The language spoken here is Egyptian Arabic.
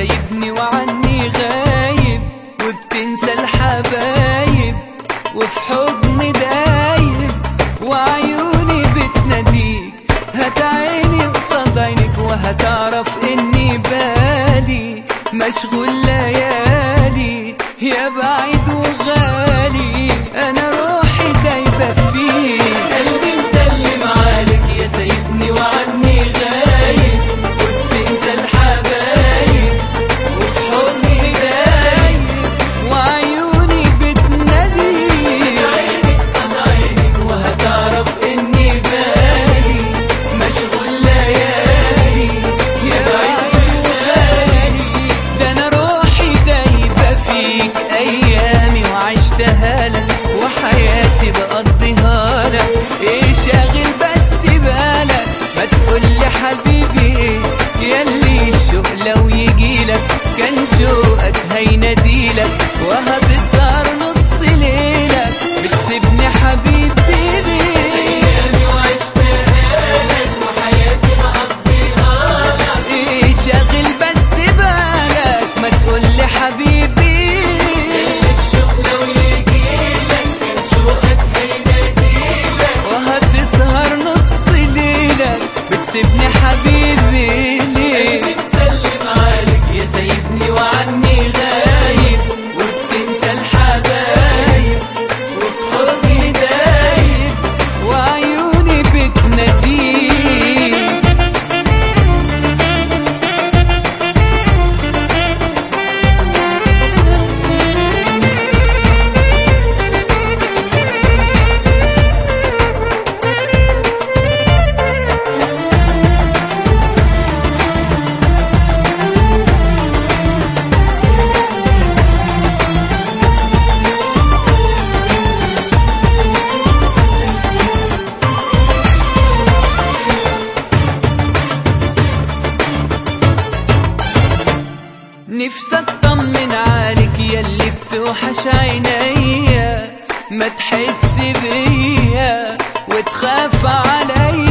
سايبني وعني غايب وبتنسى الحبايب وفي حضن دايب وعيوني بتناديك هات عيني قصاد عينك وهتعرف اني بالي مشغول ليالي يا بعيد وغالي انا روحي دايبه فيك قلبي مسلم عليك يا سايبني وعني غايب وبتنسى الحبايب وفي حضني دايب وعيوني بتناديك عينك صد عينك وهتعرف اني بالي مشغول ليالي يا بعيد وغالي ده انا روحي دايبه فيك ايامي وعشتها لك وحياتي بقضيها لك ايه شاغل بس بالك ما تقول لي حبيبي ايه ياللي الشوق لو يجيلك كان شوقك هيناديلك وهتسهر نص ليلك بتسيبني حبيبي ليه ايامي وعشتها لك وحياتي مقضيها لك ايه شاغل بس بالك ما تقول لي حبيبي الشوق لو يجيلك كان شوقك هيناديلك وهتسهر نص ليلك بتسيبني حبيبي ليه بتسلم عليك يا سايبني وعني غايب وبتنسى الحبايب وفي حضني دايب وعيوني بتناديك نفسي اطمن عليك ياللي بتوحش عينيا ما تحس بيا وتخاف عليا